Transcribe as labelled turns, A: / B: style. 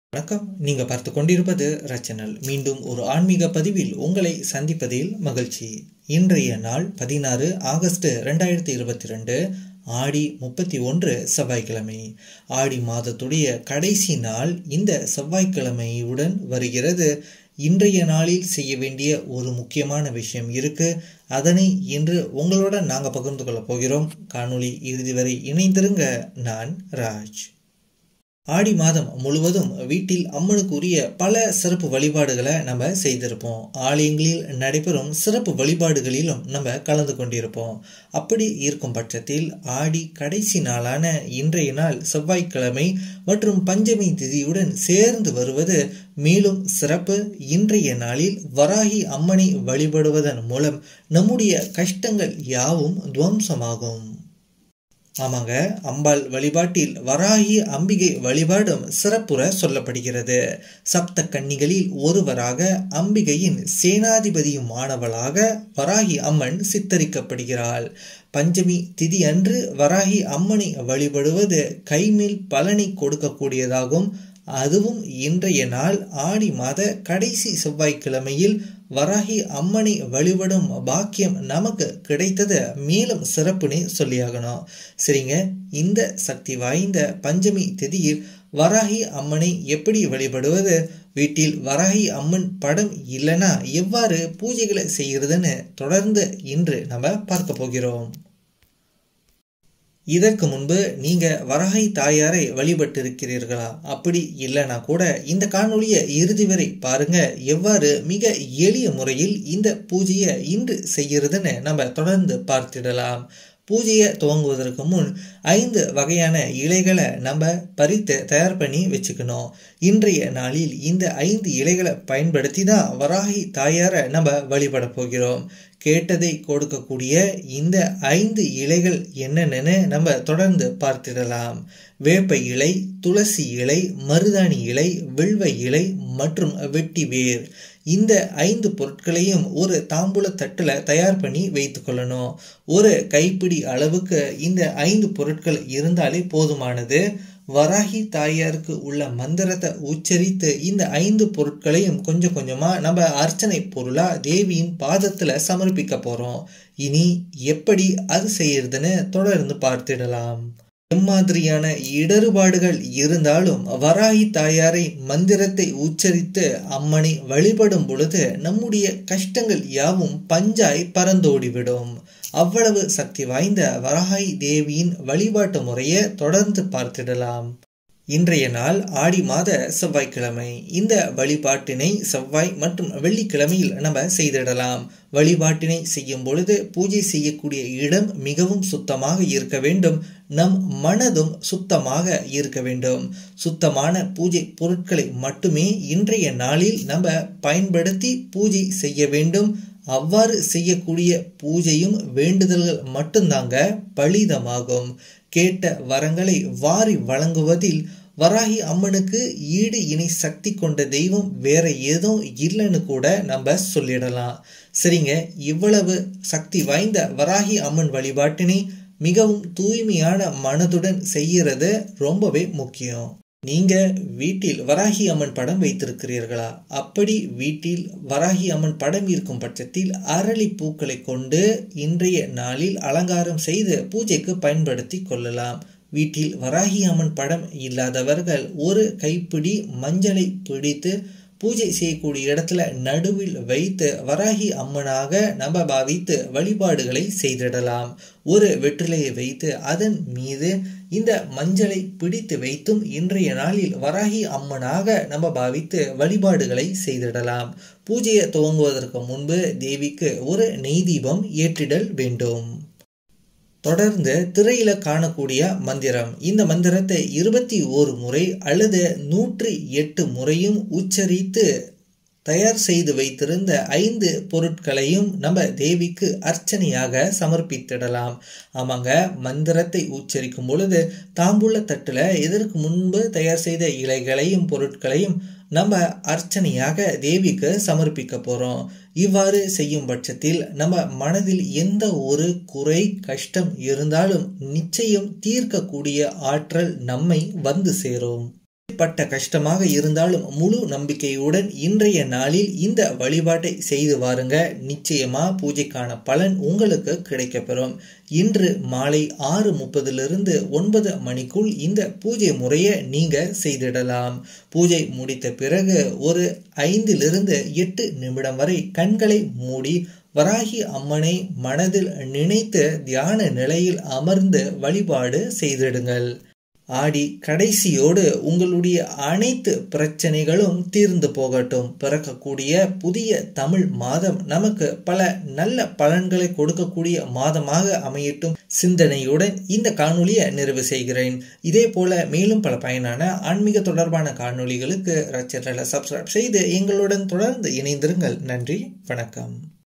A: வணக்கம் நீங்க பார்த்து கொண்டிருப்பது ரச்சனல் மீண்டும் ஒரு ஆன்மீக பதிவில் உங்களை சந்திப்பதில் மகிழ்ச்சி இன்றைய நாள் பதினாறு ஆகஸ்ட் ரெண்டாயிரத்தி இருபத்தி ரெண்டு ஆடி முப்பத்தி ஒன்று செவ்வாய்க்கிழமை ஆடி மாதத்துடைய கடைசி நாள் இந்த செவ்வாய்க்கிழமையுடன் வருகிறது இன்றைய நாளில் செய்ய வேண்டிய ஒரு முக்கியமான விஷயம் இருக்கு அதனை இன்று உங்களோட நாங்கள் பகிர்ந்து கொள்ளப் போகிறோம் காணொளி இறுதி வரை இணைந்திருங்க நான் ராஜ் ஆடி மாதம் முழுவதும் வீட்டில் அம்மனுக்குரிய பல சிறப்பு வழிபாடுகளை நம்ம செய்திருப்போம் ஆலயங்களில் நடைபெறும் சிறப்பு வழிபாடுகளிலும் நம்ம கலந்து கொண்டிருப்போம் அப்படி இருக்கும் பட்சத்தில் ஆடி கடைசி நாளான இன்றைய நாள் செவ்வாய்க்கிழமை மற்றும் பஞ்சமி திதியுடன் சேர்ந்து வருவது மேலும் சிறப்பு இன்றைய நாளில் வராகி அம்மனை வழிபடுவதன் மூலம் நம்முடைய கஷ்டங்கள் யாவும் துவம்சமாகும் ஆமாங்க அம்பாள் வழிபாட்டில் வராகி அம்பிகை வழிபாடும் சிறப்புற சொல்லப்படுகிறது சப்த கன்னிகளில் ஒருவராக அம்பிகையின் சேனாதிபதியுமானவளாக வராகி அம்மன் சித்தரிக்கப்படுகிறாள் பஞ்சமி திதி அன்று வராகி அம்மனை வழிபடுவது கைமேல் பலனை கொடுக்கக்கூடியதாகும் அதுவும் இன்றைய நாள் ஆடி மாத கடைசி செவ்வாய்க்கிழமையில் வராகி அம்மனை வழிபடும் பாக்கியம் நமக்கு கிடைத்தது மேலும் சிறப்புனே சொல்லியாகணும் சரிங்க இந்த சக்தி வாய்ந்த பஞ்சமி திதியில் வராகி அம்மனை எப்படி வழிபடுவது வீட்டில் வராகி அம்மன் படம் இல்லைன்னா எவ்வாறு பூஜைகளை செய்கிறதுன்னு தொடர்ந்து இன்று நம்ம பார்க்க போகிறோம் இதற்கு முன்பு நீங்க வராகி தாயாரை வழிபட்டிருக்கிறீர்களா அப்படி இல்லைனா கூட இந்த காணொலியை இறுதி வரை பாருங்க எவ்வாறு மிக எளிய முறையில் இந்த பூஜையை இன்று செய்கிறதுன்னு நம்ம தொடர்ந்து பார்த்திடலாம் பூஜையை துவங்குவதற்கு முன் ஐந்து வகையான இலைகளை நம்ம பறித்து தயார் பண்ணி வச்சுக்கணும் இன்றைய நாளில் இந்த ஐந்து இலைகளை பயன்படுத்தி தான் வராகி தாயாரை நம்ம வழிபட போகிறோம் கேட்டதை கொடுக்கக்கூடிய இந்த ஐந்து இலைகள் என்னென்னு நம்ம தொடர்ந்து பார்த்திடலாம் வேப்ப இலை துளசி இலை மருதாணி இலை வில்வ இலை மற்றும் வெட்டி வேர் இந்த ஐந்து பொருட்களையும் ஒரு தாம்பூல தட்டில் தயார் பண்ணி வைத்து கொள்ளணும் ஒரு கைப்பிடி அளவுக்கு இந்த ஐந்து பொருட்கள் இருந்தாலே போதுமானது வராகி தாயாருக்கு உள்ள மந்திரத்தை உச்சரித்து இந்த ஐந்து பொருட்களையும் கொஞ்சம் கொஞ்சமாக நம்ம அர்ச்சனை பொருளாக தேவியின் பாதத்தில் சமர்ப்பிக்க போகிறோம் இனி எப்படி அது செய்யறதுன்னு தொடர்ந்து பார்த்திடலாம் எம்மாதிரியான இடர்பாடுகள் இருந்தாலும் வராகி தாயாரை மந்திரத்தை உச்சரித்து அம்மனை வழிபடும் பொழுது நம்முடைய கஷ்டங்கள் யாவும் பஞ்சாய் பறந்தோடிவிடும் அவ்வளவு சக்தி வாய்ந்த வராகி தேவியின் வழிபாட்டு முறையை தொடர்ந்து பார்த்திடலாம் இன்றைய நாள் ஆடி மாத செவ்வாய்க்கிழமை இந்த வழிபாட்டினை செவ்வாய் மற்றும் வெள்ளிக்கிழமையில் நம்ம செய்திடலாம் வழிபாட்டினை செய்யும் பொழுது பூஜை செய்யக்கூடிய இடம் மிகவும் சுத்தமாக இருக்க வேண்டும் நம் மனதும் சுத்தமாக இருக்க வேண்டும் சுத்தமான பூஜை பொருட்களை மட்டுமே இன்றைய நாளில் நம்ம பயன்படுத்தி பூஜை செய்ய வேண்டும் அவ்வாறு செய்யக்கூடிய பூஜையும் வேண்டுதல்கள் மட்டும்தாங்க பலிதமாகும் கேட்ட வரங்களை வாரி வழங்குவதில் வராகி அம்மனுக்கு ஈடு இணை சக்தி கொண்ட தெய்வம் வேற ஏதும் இல்லைன்னு கூட நம்ம சொல்லிடலாம் சரிங்க இவ்வளவு சக்தி வாய்ந்த வராகி அம்மன் வழிபாட்டினை மிகவும் தூய்மையான மனதுடன் செய்யறது ரொம்பவே முக்கியம் நீங்க வீட்டில் வராகி அம்மன் படம் வைத்திருக்கிறீர்களா அப்படி வீட்டில் வராகி அம்மன் படம் இருக்கும் பட்சத்தில் அரளி பூக்களை கொண்டு இன்றைய நாளில் அலங்காரம் செய்து பூஜைக்கு பயன்படுத்தி கொள்ளலாம் வீட்டில் வராகி அம்மன் படம் இல்லாதவர்கள் ஒரு கைப்பிடி மஞ்சளை பிடித்து பூஜை செய்யக்கூடிய இடத்துல நடுவில் வைத்து வராகி அம்மனாக நம்ம பாவித்து வழிபாடுகளை செய்திடலாம் ஒரு வெற்றிலையை வைத்து அதன் மீது இந்த மஞ்சளை பிடித்து வைத்தும் இன்றைய நாளில் வராகி அம்மனாக நம்ம பாவித்து வழிபாடுகளை செய்திடலாம் பூஜையை துவங்குவதற்கு முன்பு தேவிக்கு ஒரு நெய் தீபம் ஏற்றிடல் வேண்டும் தொடர்ந்து திரையில காணக்கூடிய மந்திரம் இந்த மந்திரத்தை இருபத்தி ஓரு முறை அல்லது நூற்றி எட்டு முறையும் உச்சரித்து தயார் செய்து வைத்திருந்த ஐந்து பொருட்களையும் நம்ம தேவிக்கு அர்ச்சனையாக சமர்ப்பித்திடலாம் ஆமாங்க மந்திரத்தை உச்சரிக்கும் பொழுது தாம்பூல தட்டில் இதற்கு முன்பு தயார் செய்த இலைகளையும் பொருட்களையும் நம்ம அர்ச்சனையாக தேவிக்கு சமர்ப்பிக்க போகிறோம் இவ்வாறு செய்யும் பட்சத்தில் நம்ம மனதில் எந்த ஒரு குறை கஷ்டம் இருந்தாலும் நிச்சயம் தீர்க்கக்கூடிய ஆற்றல் நம்மை வந்து சேரும் பட்ட கஷ்டமாக இருந்தாலும் முழு நம்பிக்கையுடன் இன்றைய நாளில் இந்த வழிபாட்டை செய்து வாருங்க நிச்சயமா பூஜைக்கான பலன் உங்களுக்கு கிடைக்கப்பெறும் இன்று மாலை ஆறு முப்பதிலிருந்து ஒன்பது மணிக்குள் இந்த பூஜை முறையை நீங்க செய்திடலாம் பூஜை முடித்த பிறகு ஒரு ஐந்திலிருந்து எட்டு நிமிடம் வரை கண்களை மூடி வராகி அம்மனை மனதில் நினைத்து தியான நிலையில் அமர்ந்து வழிபாடு செய்திடுங்கள் ஆடி கடைசியோடு உங்களுடைய அனைத்து பிரச்சனைகளும் தீர்ந்து போகட்டும் பிறக்கக்கூடிய புதிய தமிழ் மாதம் நமக்கு பல நல்ல பலன்களை கொடுக்கக்கூடிய மாதமாக அமையட்டும் சிந்தனையுடன் இந்த காணொலியை நிறைவு செய்கிறேன் இதே போல மேலும் பல பயனான ஆன்மீக தொடர்பான காணொலிகளுக்கு சேனலை சப்ஸ்கிரைப் செய்து எங்களுடன் தொடர்ந்து இணைந்திருங்கள் நன்றி வணக்கம்